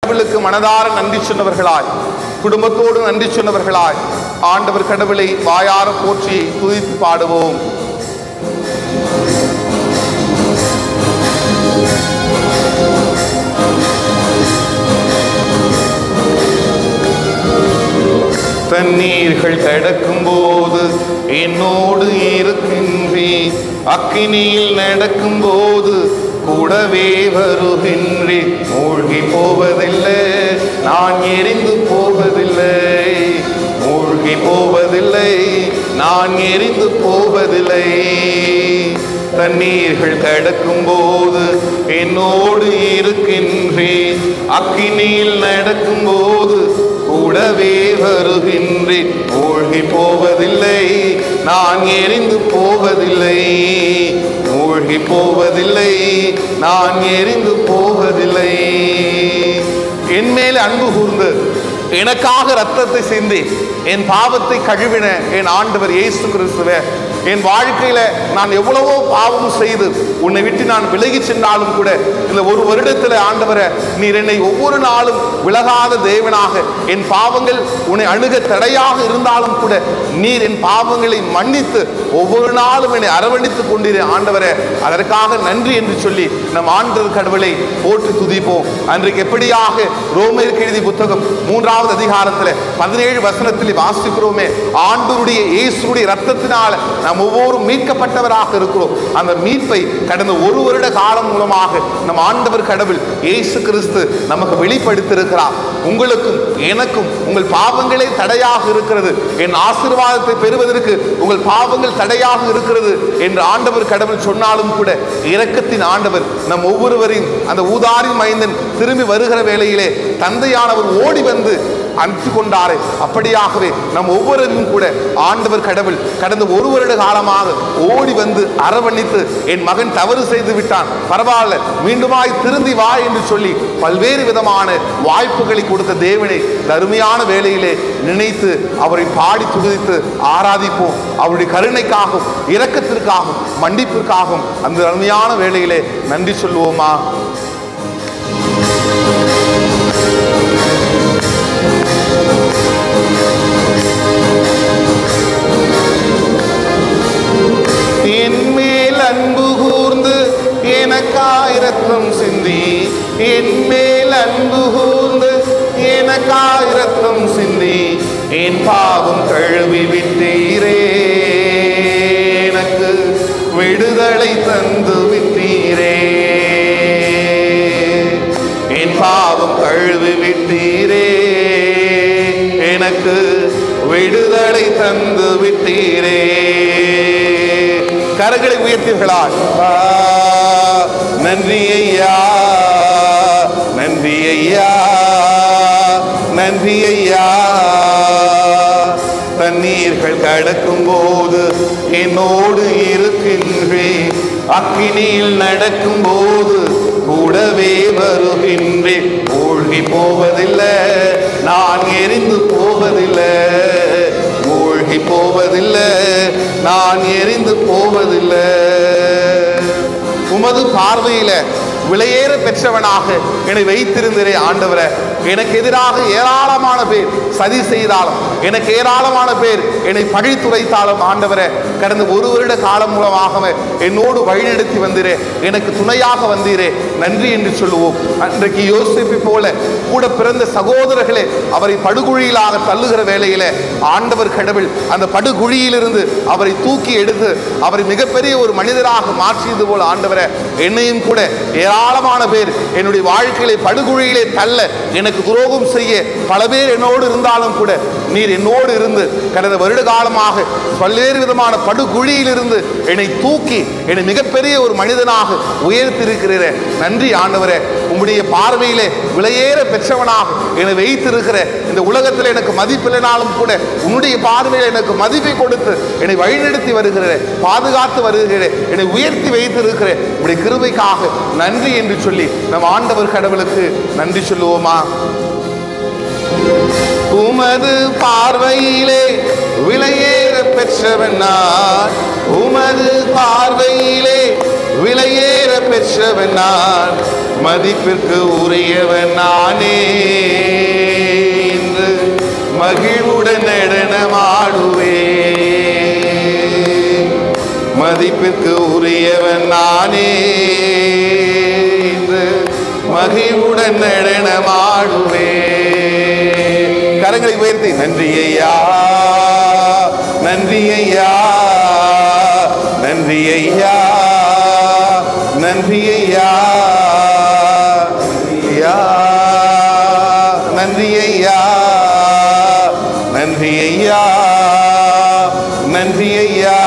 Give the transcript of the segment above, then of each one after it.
கடவுளுக்கு மனதார நன்றி சொன்னவர்களாய் குடும்பத்தோடு நன்றி சொன்னவர்களாய் ஆண்டவர் கடவுளை வாயார போற்றி துதித்து பாடுவோம் தண்ணீர்கள் கடக்கும் போது என்னோடு இருக்கின்றே அக்கினியில் நடக்கும் போது கூடவே வருகின்றே மூழ்கி போவதில்லை நான் எரிந்து போவதில்லை மூழ்கி போவதில்லை நான் எரிந்து போவதில்லை தண்ணீர்கள் கடக்கும் போது என்னோடு இருக்கின்றேன் அக்கினியில் நடக்கும் போது கூடவே வருகின்றேன் மூழ்கி போவதில்லை நான் எரிந்து போவதில்லை மூழ்கி போவதில்லை நான் எரிந்து போவதில்லை என் மேல் அன்பு கூர்ந்து எனக்காக ரத்தத்தை சிந்தி என் பாவத்தை கழுவின என் ஆண்டவர் இயேசு கிறிஸ்துவே என் வாழ்க்கையில நான் எவ்வளவோ பாவம் செய்து உன்னை விட்டு நான் விலகி சென்றாலும் கூட இந்த ஒரு வருடத்துல ஆண்டவரை நீர் என்னை ஒவ்வொரு நாளும் விலகாத தேவனாக என் பாவங்கள் உன்னை அணுக தடையாக இருந்தாலும் கூட நீர் என் பாவங்களை மன்னித்து ஒவ்வொரு நாளும் என்னை அரவணைத்துக் கொண்டீரே ஆண்டவரே அதற்காக நன்றி என்று சொல்லி நம் ஆண்டவர் கடவுளை போற்றி துதிப்போம் அன்றைக்கு எப்படியாக ரோமருக்கு எழுதிய புத்தகம் மூன்றாவது அதிகாரத்தில் பதினேழு வசனத்தில் வாசிக்கிறோமே ஆண்டவருடைய இயேசுடைய ரத்தத்தினால நாம் ஒவ்வொரு மீட்கப்பட்டவராக இருக்கிறோம் அந்த மீட்பை கடந்த ஒரு வருட காலம் மூலமாக நம் ஆண்டவர் கடவுள் இயேசு கிறிஸ்து நமக்கு வெளிப்படுத்தியிருக்கிறார் உங்களுக்கும் எனக்கும் உங்கள் பாவங்களே தடையாக இருக்கிறது என் ஆசீர்வாதத்தை பெறுவதற்கு உங்கள் பாவங்கள் தடையாக இருக்கிறது என்று ஆண்டவர் கடவுள் சொன்னாலும் கூட இரக்கத்தின் ஆண்டவர் நம் ஒவ்வொருவரையும் அந்த ஊதாரி மைந்தன் திரும்பி வருகிற வேளையிலே தந்தையானவர் ஓடி வந்து அனுப்பிச்சு கொண்டாரே அப்படியாகவே நம் ஒவ்வொருவரும் கூட ஆண்டவர் கடவுள் கடந்த ஒரு வருட காலமாக ஓடி வந்து அரவணைத்து என் மகன் தவறு செய்து விட்டான் பரவாயில்ல மீண்டுமாய் திருந்தி வா என்று சொல்லி பல்வேறு விதமான வாய்ப்புகளை கொடுத்த தேவனை இந்த அருமையான வேளையிலே நினைத்து அவரை பாடி துதித்து ஆராதிப்போம் அவருடைய கருணைக்காகவும் இரக்கத்திற்காகவும் மன்னிப்பிற்காகவும் அந்த அருமையான வேளையிலே நன்றி சொல்லுவோமா என் மேல் அன்பு கூர்ந்து எனக்காய் ரத்தம் சிந்தி என் மேல் அன்பு கூர்ந்து எனக்காய் ரத்தம் சிந்தி என் பாவம் கழுவி விட்டீரே எனக்கு விடுதலை தந்து விட்டீரே என் பாவம் கழுவி விட்டீரே எனக்கு விடுதலை தந்து விட்டீரே கரங்களை உயர்த்தீர்களா ஆ, நன்றி ஐயா நன்றி ஐயா நன்றி ஐயா தண்ணீர்கள் கடக்கும் போது என்னோடு இருக்கின்றேன் அக்கினியில் நடக்கும் போது கூடவே வருகின்றேன் மூழ்கி போவதில்லை நான் எரிந்து போவதில்லை மூழ்கி போவதில்லை நான் எரிந்து போவதில்லை உமது பார்வையில விலையேற பெற்றவனாக என்னை வைத்திருந்தரே ஆண்டவரே எனக்கு எதிராக ஏராளமான பேர் சதி செய்தாலும் எனக்கு ஏராளமான பேர் என்னை பழித்துரைத்தாலும் ஆண்டவரே கடந்த ஒரு வருட காலம் மூலமாக என்னோடு வழிநடத்தி வந்தீரே எனக்கு துணையாக வந்தீரே நன்றி என்று சொல்லுவோம் அன்றைக்கு யோசிப்பை போல கூட பிறந்த சகோதரர்களே அவரை படுகுழியிலாக தள்ளுகிற வேளையில ஆண்டவர் கடவுள் அந்த படுகுழியிலிருந்து அவரை தூக்கி எடுத்து அவரை மிகப்பெரிய ஒரு மனிதராக மாற்றியது போல ஆண்டவரை என்னையும் கூட ஏராளமான பேர் என்னுடைய வாழ்க்கையிலே படுகுழியிலே தள்ள எனக்கு துரோகம் செய்ய பல பேர் என்னோடு இருந்தாலும் கூட நீர் என்னோடு இருந்து கடந்த வருட காலமாக பல்வேறு விதமான படுகுழியிலிருந்து என்னை தூக்கி என்னை மிகப்பெரிய ஒரு மனிதனாக உயர்த்திருக்கிறீரே நன்றி ஆண்டவரே உம்முடைய பார்வையிலே விலையேற பெற்றவனாக என்னை வைத்திருக்கிற இந்த உலகத்தில் எனக்கு மதிப்பில்லைனாலும் கூட உன்னுடைய பார்வையில் எனக்கு மதிப்பை கொடுத்து என்னை வழிநடத்தி வருகிறேன் பாதுகாத்து வருகிறேன் என்னை உயர்த்தி வைத்திருக்கிறேன் உடைய கிருபைக்காக நன்றி என்று சொல்லி நம் ஆண்டவர் கடவுளுக்கு நன்றி சொல்லுவோமா உமது பார்வையிலே விலையேற பெற்றவன் நான் உமது பார்வையிலே விலையேற பெற்றவன் நான் மதிப்பிற்கு உரியவன் நானே மகிழ்வுடன் நடனமாடுவே மதிப்பிற்கு உரியவன் நானே என்று மகிழ்வுடன் நடனமாடுவே கரங்களை உயர்த்தி நன்றி ஐயா நன்றி ஐயா நன்றி ஐயா நன்றி ஐயா ஐயா நன்றி ஐயா நன்றி ஐயா நன்றி ஐயா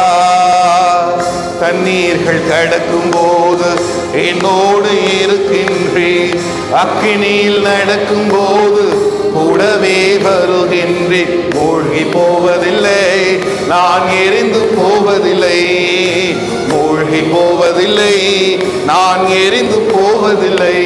தண்ணீர்கள் கடக்கும் போது என்னோடு இருக்கின்றேன் அக்கினியில் நடக்கும் போது கூடவே வருகின்றேன் மூழ்கி போவதில்லை நான் எரிந்து போவதில்லை மூழ்கி போவதில்லை நான் எரிந்து போவதில்லை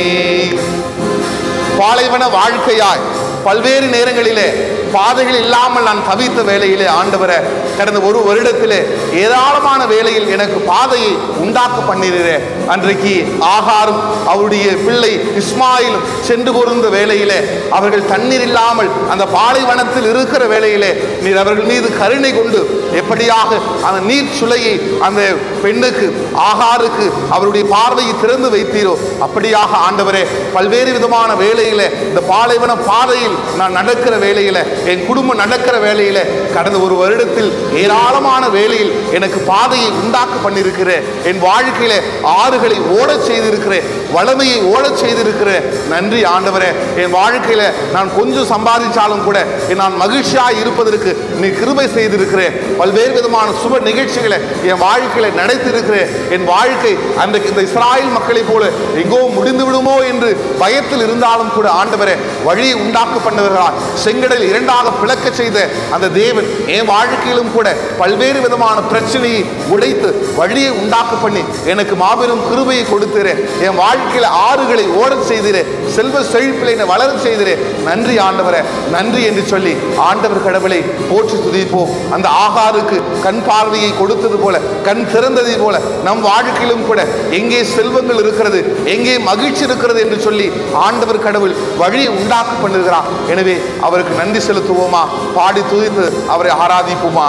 பாலைவன வாழ்க்கையாய் பல்வேறு நேரங்களிலே பாதைகள் இல்லாமல் நான் தவித்த வேளையிலே ஆண்டவரை கடந்த ஒரு வருடத்திலே ஏராளமான வேளையில் எனக்கு பாதையை உண்டாக்க பண்ணினீரே அன்றைக்கு ஆகாரும் அவருடைய பிள்ளை இஸ்மாயிலும் சென்று பொருந்த வேளையிலே அவர்கள் தண்ணீர் இல்லாமல் அந்த பாலைவனத்தில் இருக்கிற வேளையிலே நீர் அவர்கள் மீது கருணை கொண்டு எப்படியாக அந்த நீர் சுளையை அந்த பெண்ணுக்கு ஆகாருக்கு அவருடைய பார்வையை திறந்து வைத்தீரோ அப்படியாக ஆண்டவரே பல்வேறு விதமான வேலையில இந்த பாலைவன பாதையில் நான் நடக்கிற வேலையில என் குடும்பம் நடக்கிற வேலையில கடந்த ஒரு வருடத்தில் ஏராளமான வேலையில் எனக்கு பாதையை உண்டாக்க பண்ணியிருக்கிறேன் என் வாழ்க்கையில ஆறுகளை ஓடச் செய்திருக்கிறேன் வளமையை ஓடச் செய்திருக்கிறேன் நன்றி ஆண்டவரே என் வாழ்க்கையில நான் கொஞ்சம் சம்பாதிச்சாலும் கூட நான் மகிழ்ச்சியாய் இருப்பதற்கு நீ கிருபை செய்திருக்கிறேன் பல்வேறு விதமான சுப நிகழ்ச்சிகளை என் வாழ்க்கையில நடத்திருக்கிறேன் என் வாழ்க்கை அன்றைக்கு இந்த இஸ்ராயல் மக்களைப் போல எங்கோ முடிந்து விடுமோ என்று பயத்தில் இருந்தாலும் கூட ஆண்டவரே வழியை உண்டாக்க பண்ணவர்களால் செங்கடல் இரண்டாக பிளக்க செய்த அந்த தேவன் என் வாழ்க்கையிலும் கூட பல்வேறு விதமான பிரச்சனையை உடைத்து வழியை உண்டாக்க பண்ணி எனக்கு மாபெரும் கிருபையை கொடுத்திரே என் வாழ்க்கையில ஆறுகளை ஓடச் செய்திரே செல்வ செழிப்பில் என்னை வளர செய்திரே நன்றி ஆண்டவரே நன்றி என்று சொல்லி ஆண்டவர் கடவுளை போற்றி துதிப்போம் அந்த ஆகாருக்கு கண் பார்வையை கொடுத்தது போல கண் திறந்ததை போல நம் வாழ்க்கையிலும் கூட எங்கே செல்வங்கள் இருக்கிறது எங்கே மகிழ்ச்சி இருக்கிறது என்று சொல்லி ஆண்டவர் கடவுள் வழியை உண்டாக்க பண்ணுகிறார் எனவே அவருக்கு நன்றி செலுத்துவோமா பாடி துதித்து அவரை ஆராதிப்போமா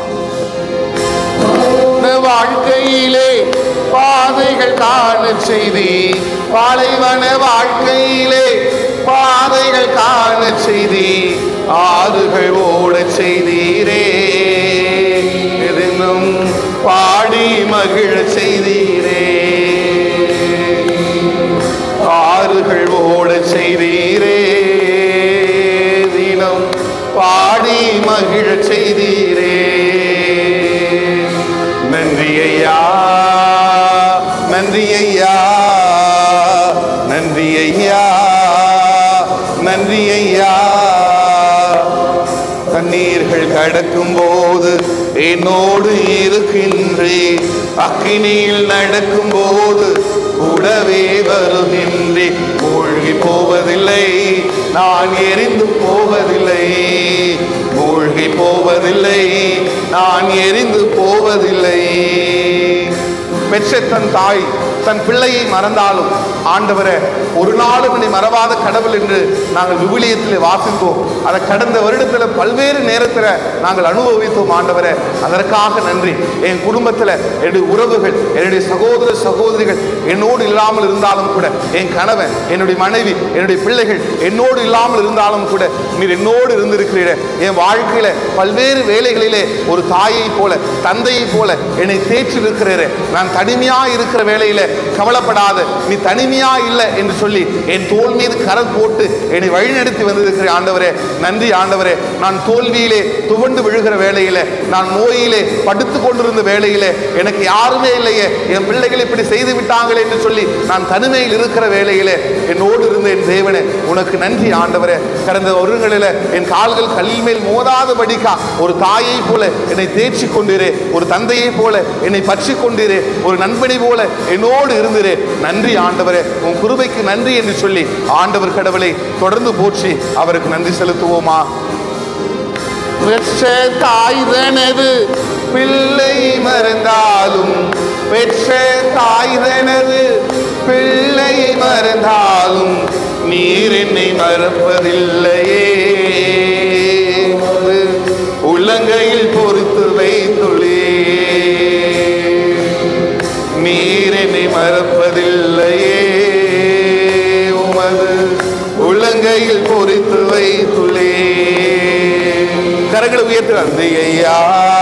வாழ்க்கையிலே பாதைகள் காண செய்தி பாலைவன வாழ்க்கையிலே பாதைகள் காண செய்தி ஆறுகள் ஓட செய்தீரே எதிலும் பாடி மகிழ செய்தீரே ஆறுகள் ஓட செய்தீரே தினம் பாடி மகிழ செய்தீரே நன்றி ஐயா நன்றி ஐயா நன்றி ஐயா நன்றி ஐயா தண்ணீர்கள் கடக்கும் போது என்னோடு இருக்கின்றேன் அக்கினியில் நடக்கும் போது கூடவே வருகின்றேன் மூழ்கி போவதில்லை நான் எரிந்து போவதில்லை மூழ்கி போவதில்லை நான் எரிந்து போவதில்லை பெற்ற தன் தாய் தன் பிள்ளையை மறந்தாலும் ஆண்டவரை ஒரு நாளும் நீ மறவாத கடவுள் என்று நாங்கள் விவிலியத்தில் வாசித்தோம் அதை கடந்த வருடத்தில் பல்வேறு நேரத்தில் நாங்கள் அனுபவித்தோம் ஆண்டவரை அதற்காக நன்றி என் குடும்பத்தில் என்னுடைய உறவுகள் என்னுடைய சகோதர சகோதரிகள் என்னோடு இல்லாமல் இருந்தாலும் கூட என் கணவன் என்னுடைய மனைவி என்னுடைய பிள்ளைகள் என்னோடு இல்லாமல் இருந்தாலும் கூட நீர் என்னோடு இருந்திருக்கிறீர என் வாழ்க்கையில பல்வேறு வேலைகளிலே ஒரு தாயை போல தந்தையை போல என்னை தேற்றி இருக்கிறீரே நான் தனிமையா இருக்கிற வேலையில கவலைப்படாத நீ தனிமையா இல்லை என்று சொல்லி என் தோல் மீது கரம் போட்டு என்னை வழிநடத்தி வந்திருக்கிற ஆண்டவரே நன்றி ஆண்டவரே நான் தோல்வியிலே துவண்டு விழுகிற வேலையில நான் நோயிலே படுத்து கொண்டிருந்த வேலையிலே எனக்கு யாருமே இல்லையே என் பிள்ளைகள் இப்படி செய்து விட்டாங்களே என்று சொல்லி நான் தனிமையில் இருக்கிற வேலையிலே என்னோடு இருந்த என் தேவனே உனக்கு நன்றி ஆண்டவரே கடந்த வருடங்களில் என் கால்கள் கல்லில் மேல் மோதாதபடிக்கா ஒரு தாயை போல என்னை தேய்ச்சி கொண்டிரே ஒரு தந்தையை போல என்னை பற்றி கொண்டிரே ஒரு நண்பனை போல என்னோடு இருந்திரே நன்றி ஆண்டவரே உன் குருபைக்கு நன்றி என்று சொல்லி ஆண்டவர் கடவுளை தொடர்ந்து போற்றி அவருக்கு நன்றி செலுத்துவோமா பெற்ற தாய் தனது பிள்ளை மறந்தாலும் பெற்ற தாய் தனது பிள்ளை மறந்தாலும் நீர் என்னை மறப்பதில்லையே சிலுவையில் பொறித்து வைத்துள்ளே கரங்களை உயர்த்து நன்றி ஐயா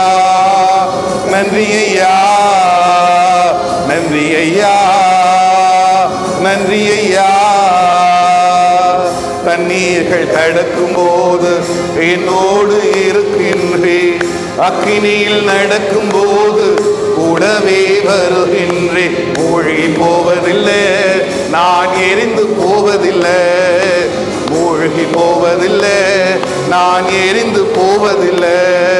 நன்றி ஐயா நன்றி ஐயா நன்றி ஐயா தண்ணீர்கள் கடக்கும் போது என்னோடு இருக்கின்றே அக்கினியில் நடக்கும் போது கூடவே வருகின்றே மூழ்கி போவதில்லை நான் எரிந்து போவதில்லை மூழ்கி போவதில்லை நான் எரிந்து போவதில்லை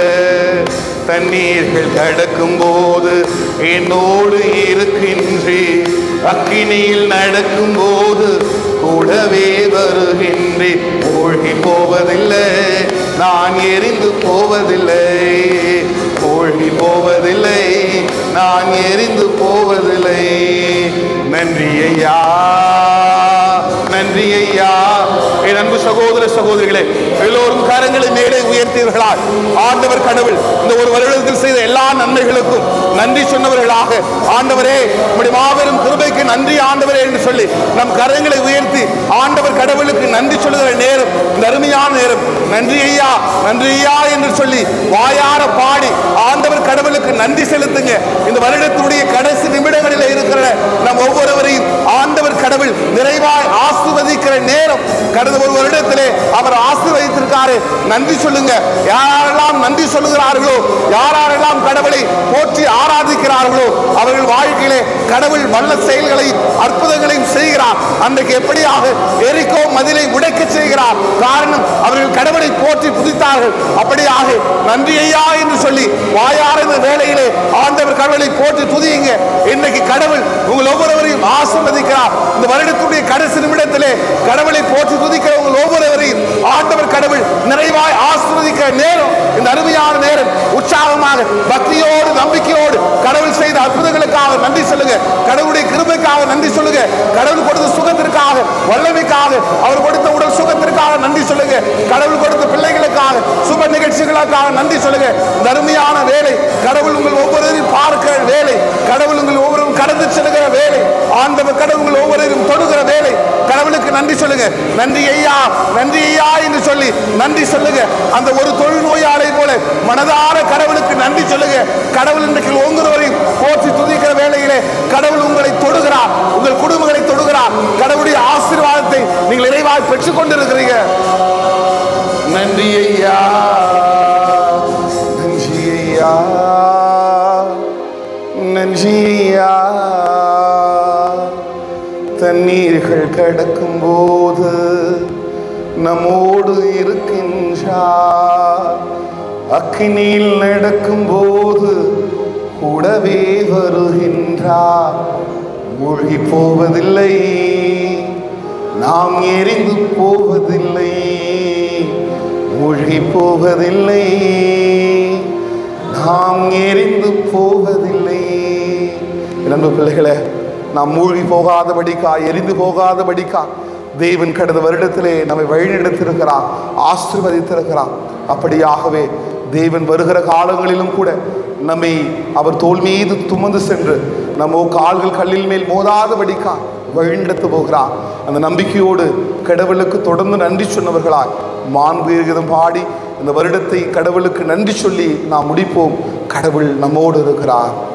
தண்ணீர்கள் கடக்கும் போது என்னோடு இருக்கின்றே அக்கினியில் நடக்கும் போது கூடவே வருகின்றே மூழ்கி போவதில்லை நான் எரிந்து போவதில்லை மூழ்கி போவதில்லை நான் எரிந்து போவதில்லை நன்றி ஐயா நன்றி ஐயா என் அன்பு சகோதர சகோதரிகளே எல்லோரும் கரங்களை மேலே உயர்த்தீர்களால் ஆண்டவர் கடவுள் இந்த ஒரு வருடத்தில் செய்த எல்லா நன்மைகளுக்கும் நன்றி சொன்னவர்களாக ஆண்டவரே உம்முடைய மாபெரும் கிருபைக்கு நன்றி ஆண்டவரே என்று சொல்லி நம் கரங்களை உயர்த்தி ஆண்டவர் கடவுளுக்கு நன்றி சொல்லுகிற நேரம் இந்த அருமையான நேரம் நன்றி ஐயா நன்றி ஐயா என்று சொல்லி வாயார பாடி ஆண்டவர் கடவுளுக்கு நன்றி செலுத்துங்க இந்த வருடத்துடைய கடைசி நிமிடங்களில் இருக்கிற நம் ஒவ்வொருவரையும் ஆண்டவர் கடவுள் நிறைவாய் ஆசிர்வதிக்கிற நேரம் கடந்த ஒரு வருடத்திலே அவர் ஆசீர்வதித்திருக்காரு நன்றி சொல்லுங்க யாரெல்லாம் நன்றி சொல்லுகிறார்களோ யாரெல்லாம் கடவுளை போற்றி ஆராதிக்கிறார்களோ அவர்கள் வாழ்க்கையிலே கடவுள் வல்ல செயல்களையும் அற்புதங்களையும் செய்கிறார் அன்றைக்கு எப்படியாக எரிக்கோ மதிலை உடைக்க செய்கிறார் காரணம் அவர்கள் கடவுளை போற்றி புதித்தார்கள் அப்படியாக நன்றி ஐயா என்று சொல்லி வாயார இந்த வேளையிலே ஆண்டவர் கடவுளை போற்றி துதியுங்க இன்னைக்கு கடவுள் உங்கள் ஒவ்வொருவரையும் ஆசீர்வதிக்கிறார் இந்த வருடத்துடைய கடைசி நிமிடத்திலே கடவுளை போற்றி துதிக்கிற உங்கள் ஒவ்வொருவரையும் ஆண்டவர் கடவுள் நிறைவாய் ஆசீர்வதிக்கிற நேரம் இந்த அருமையான நேரம் உற்சாகமாக பக்தியோடு நம்பிக்கையோடு கடவுள் செய்த அற்புதங்களுக்காக நன்றி சொல்லுங்க கடவுளுடைய கிருபைக்காக நன்றி சொல்லுங்க கடவுள் கொடுத்த சுகத்திற்காக வல்லமைக்காக அவர் கொடுத்த உடல் சுகத்திற்காக நன்றி சொல்லுங்க கடவுள் கொடுத்த பிள்ளைகளுக்காக சுப நிகழ்ச்சிகளுக்காக நன்றி சொல்லுங்க இந்த அருமையான வேலை கடவுள் உங்கள் ஒவ்வொருவரையும் பார்க்கிற வேலை கடவுள் உங்கள் ஒவ்வொருவரும் கடந்து செல்கிற வேலை ஆண்டவர் கடவுள் உங்கள் ஒவ்வொருவரையும் தொடுகிற வேலை கடவுளுக்கு நன்றி சொல்லுங்க நன்றி ஐயா நன்றி ஐயா என்று சொல்லி நன்றி சொல்லுங்க அந்த ஒரு தொழுநோயாளை போல மனதார கடவுளுக்கு நன்றி சொல்லுங்க கடவுள் இன்றைக்கு ஒங்குறவரையும் போற்றி துதிக்கிற வேளையிலே கடவுள் உங்களை தொடுகிறார் உங்கள் குடும்பங்களை தொடுகிறார் கடவுளுடைய ஆசீர்வாதத்தை நீங்கள் நிறைவாக பெற்றுக் கொண்டிருக்கிறீங்க நன்றி ஐயா நன்றி ஐயா நன்றி ஐயா தண்ணீர்கள் கடக்கும் போது நம்மோடு இருக்கின்றார் அக்கினியில் நடக்கும் போது கூடவே வருகின்றார் மூழ்கி போவதில்லை நாம் எரிந்து போவதில்லை மூழ்கி போவதில்லை நாம் எரிந்து போவதில்லை நண்பு பிள்ளைகளே நாம் மூழ்கி போகாதபடிக்கா எரிந்து போகாதபடிக்கா தேவன் கடந்த வருடத்திலே நம்மை வழிநடத்திருக்கிறார் ஆசீர்வதித்திருக்கிறார் அப்படியாகவே தேவன் வருகிற காலங்களிலும் கூட நம்மை அவர் தோல் மீது துமந்து சென்று நம்ம கால்கள் கல்லில் மேல் மோதாதபடிக்கா வழிநடத்த போகிறார் அந்த நம்பிக்கையோடு கடவுளுக்கு தொடர்ந்து நன்றி சொன்னவர்களாய் மாண்புகிதம் பாடி இந்த வருடத்தை கடவுளுக்கு நன்றி சொல்லி நாம் முடிப்போம் கடவுள் நம்மோடு இருக்கிறார்